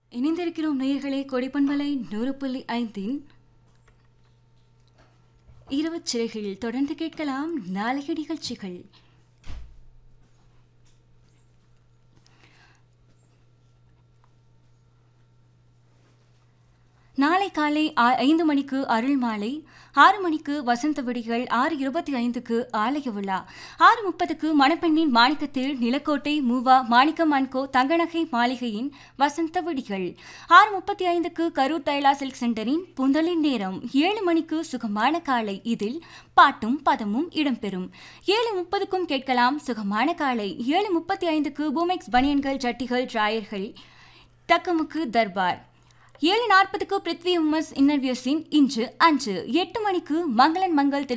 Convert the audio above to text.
இணைந்திருக்கிறோம் நேயர்களே கொடிப்பண்பலை நூறு புள்ளி ஐந்தின் இரவு சிறைகள் தொடர்ந்து கேட்கலாம் நாளைய நிகழ்ச்சிகள் நாளை காலை ஆ- ஐந்து மணிக்கு அருள் மாலை ஆறு மணிக்கு வசந்த விடிகள் ஆறு இருபத்தி ஐந்துக்கு ஆலய விழா ஆறு முப்பதுக்கு மணப்பெண்ணின் மாணிக்கத்தில் நிலக்கோட்டை மூவா மாணிக்கம் அன்கோ தங்கநகை மாளிகையின் வசந்த விடிகள் ஆறு முப்பத்தி ஐந்துக்கு கரூர் தைலா சில்க் சென்டரின் புந்தலின் நேரம் ஏழு மணிக்கு சுகமான காலை இதில் பாட்டும் பதமும் இடம்பெறும் ஏழு முப்பதுக்கும் கேட்கலாம் சுகமான காலை ஏழு முப்பத்தி ஐந்துக்கு பூமெக்ஸ் பனியன்கள் ஜட்டிகள் டிராயர்கள் தக்கமுக்கு தர்பார் ஏழு நாற்பதுக்கு பிருத்வி உமஸ் இன்னர்வியஸின் இன்று அன்று எட்டு மணிக்கு மங்களன் மங்கள் திரு